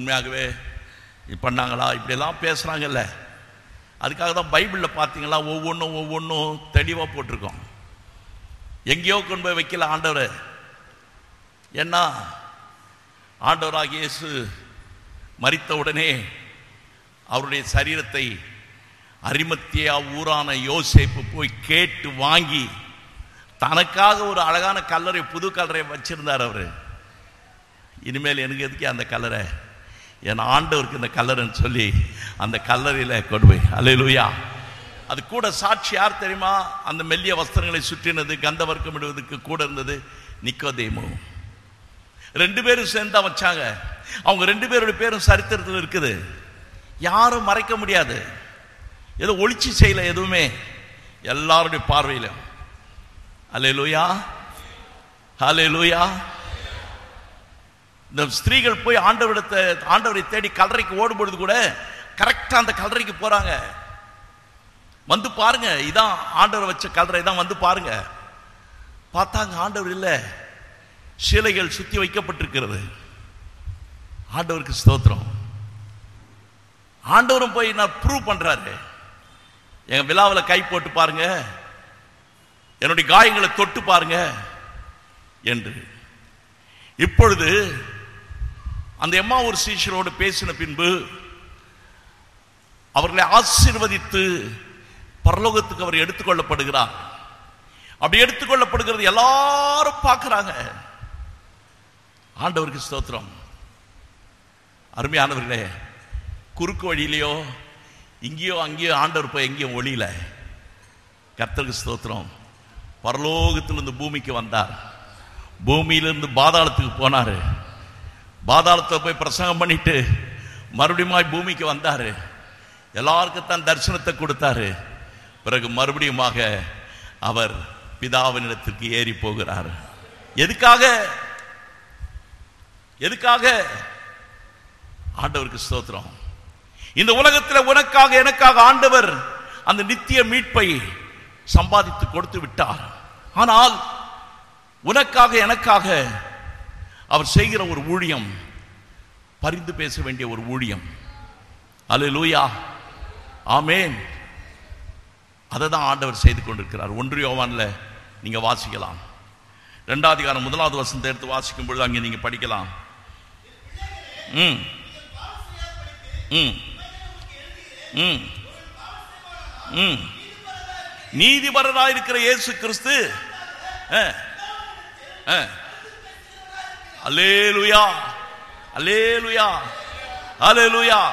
உண்மையாகவே இது பண்ணாங்களா இப்படியெல்லாம் பேசுகிறாங்கல்ல அதுக்காக தான் பைபிளில் பார்த்தீங்களா ஒவ்வொன்றும் ஒவ்வொன்றும் தெளிவாக போட்டிருக்கோம் எங்கேயோ கொண்டு போய் வைக்கல ஆண்டவர் ஏன்னா ஆண்டவராகிய இயேசு மரித்த உடனே அவருடைய சரீரத்தை அரிமத்தியா ஊரான யோசேப்பு போய் கேட்டு வாங்கி தனக்காக ஒரு அழகான கல்லறை புது கல்லறை வச்சிருந்தார் அவர் இனிமேல் எனக்கு எதுக்கு அந்த கல்லறை என் ஆண்டவருக்கு இந்த கல்லறைன்னு சொல்லி அந்த கல்லறையில் கொண்டு போய் அல்லேலூயா அது கூட சாட்சி யார் தெரியுமா அந்த மெல்லிய வஸ்திரங்களை சுற்றினது கந்த வர்க்கம் இடுவதற்கு கூட இருந்தது நிக்கோதேமு ரெண்டு பேரும் சேர்ந்து தான் வச்சாங்க அவங்க ரெண்டு பேருடைய பேரும் சரித்திரத்தில் இருக்குது யாரும் மறைக்க முடியாது ஏதோ ஒளிச்சு செய்யல எதுவுமே எல்லாருடைய பார்வையில அல்லேலூயா ஹalleluya இந்த ஸ்திரீகள் போய் ஆண்டவரிடத்தை ஆண்டவரை தேடி கல்லறைக்கு ஓடும் பொழுது கூட கரெக்டா அந்த கல்லறைக்கு போறாங்க வந்து பாருங்க இதான் ஆண்டவர் வச்ச கல்லறை தான் வந்து பாருங்க பார்த்தாங்க ஆண்டவர் இல்லை சிலைகள் சுத்தி வைக்கப்பட்டிருக்கிறது ஆண்டவருக்கு ஸ்தோத்திரம் ஆண்டவரும் போய் நான் ப்ரூவ் பண்றாரு என் விழாவில் கை போட்டு பாருங்க என்னுடைய காயங்களை தொட்டு பாருங்க என்று இப்பொழுது அந்த எம்மா ஒரு சீஷரோடு பேசின பின்பு அவர்களை ஆசீர்வதித்து பரலோகத்துக்கு அவர் எடுத்துக்கொள்ளப்படுகிறார் அப்படி எடுத்துக்கொள்ளப்படுகிறது எல்லாரும் பார்க்கறாங்க ஆண்டவருக்கு ஸ்தோத்திரம் அருமையானவர்களே குறுக்கு வழியிலையோ இங்கேயோ அங்கேயோ ஆண்டவர் போய் எங்கேயும் ஒளியில கர்த்தருக்கு ஸ்தோத்திரம் பரலோகத்திலிருந்து பூமிக்கு வந்தார் பூமியிலிருந்து பாதாளத்துக்கு போனாரு பாதாளத்தில் போய் பிரசங்கம் பண்ணிட்டு மறுபடியும் பூமிக்கு வந்தாரு எல்லாருக்கும் தான் தரிசனத்தை கொடுத்தாரு பிறகு மறுபடியுமாக அவர் பிதாவினிடத்திற்கு ஏறி போகிறார் எதுக்காக எதுக்காக ஆண்டவருக்கு ஸ்தோத்திரம் இந்த உலகத்தில் உனக்காக எனக்காக ஆண்டவர் அந்த நித்திய மீட்பை சம்பாதித்து கொடுத்து விட்டார் ஆனால் உனக்காக எனக்காக அவர் செய்கிற ஒரு ஊழியம் பரிந்து பேச வேண்டிய ஒரு ஊழியம் அல்லேலூயா ஆமேன் அதை தான் ஆண்டவர் செய்து கொண்டிருக்கிறார் ஒன்று யோவான்ல நீங்க வாசிக்கலாம் ரெண்டாவது அதிகாரம் முதலாவது வசனத்தை எடுத்து வாசிக்கும் பொழுது அங்கே நீங்க படிக்கலாம் ம் ம் ம் ம் நீதிபரராயிருக்கிற இயேசு கிறிஸ்து அஹ், அஹ். அல்லேலூயா அல்லேலூயா அல்லேலூயா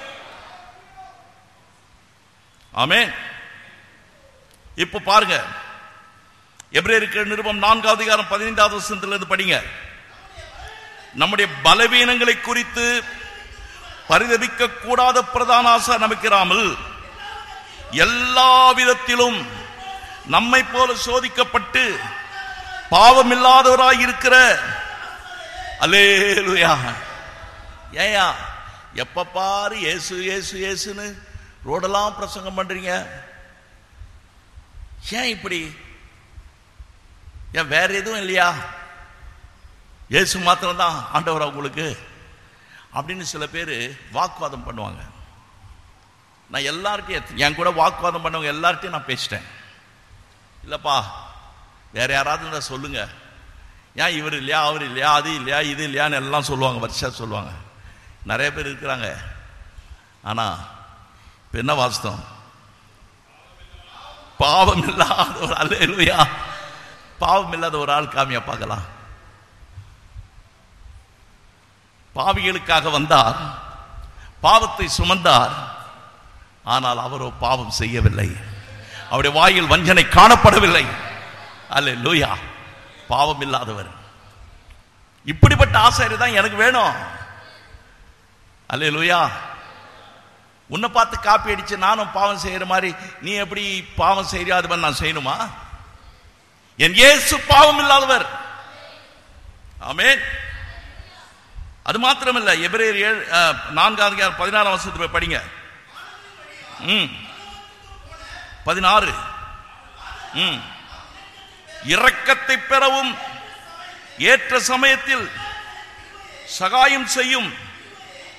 ஆமென் இப்போ பாருங்க எபிரேயருக்கு நிருபம் நான்காவது அதிகாரம் பதினைந்தாவது வசனத்திலிருந்து படிங்க நம்முடைய பலவீனங்களை குறித்து பரிதபிக்க கூடாத பிரதான ஆசை நமக்கிறாமல் எல்லா விதத்திலும் நம்மை போல சோதிக்கப்பட்டு பாவமில்லாதவராய் இருக்கிற அல்லேலுயா ஏயா எப்ப பாரு இயேசு இயேசு இயேசுன்னு ரோடெல்லாம் பிரசங்கம் பண்றீங்க ஏன் இப்படி ஏன் வேற எதுவும் இல்லையா இயேசு மாத்திரம்தான் ஆண்டவரா உங்களுக்கு அப்படின்னு சில பேர் வாக்குவாதம் பண்ணுவாங்க நான் எல்லார்ட்டையும் என் கூட வாக்குவாதம் பண்ணவங்க எல்லார்ட்டையும் நான் பேசிட்டேன் இல்லப்பா வேற யாராவது இருந்தா சொல்லுங்க ஏன் இவர் இல்லையா அவர் இல்லையா அது இல்லையா இது இல்லையான்னு எல்லாம் சொல்லுவாங்க வருஷா சொல்லுவாங்க நிறைய பேர் இருக்கிறாங்க ஆனா இப்ப என்ன வாஸ்தவம் பாவம் இல்லாத ஒரு ஆள் இல்லையா பாவம் இல்லாத ஒரு ஆள் காமியா பார்க்கலாம் பாவிகளுக்காக வந்தார் பாவத்தை சுமந்தார் ஆனால் அவரோ பாவம் செய்யவில்லை அவருடைய வாயில் வஞ்சனை காணப்படவில்லை அல்ல லூயா பாவம் இல்லாதவர் இப்படிப்பட்ட ஆசாரி தான் எனக்கு வேணும் அல்ல லூயா உன்னை பார்த்து காப்பி அடிச்சு நானும் பாவம் செய்யற மாதிரி நீ எப்படி பாவம் செய்யறியா அது மாதிரி நான் செய்யணுமா என் இயேசு பாவம் இல்லாதவர் ஆமென் அது மாத்திரமல்ல எபிரேயர் ஏழு அஹ், நான்காவது அதிகாரம் பதினாறாம் வருஷத்து போய் படிங்க ம் பதினாறு ம் இரக்கத்தை பெறவும் ஏற்ற சமயத்தில் சகாயம் செய்யும்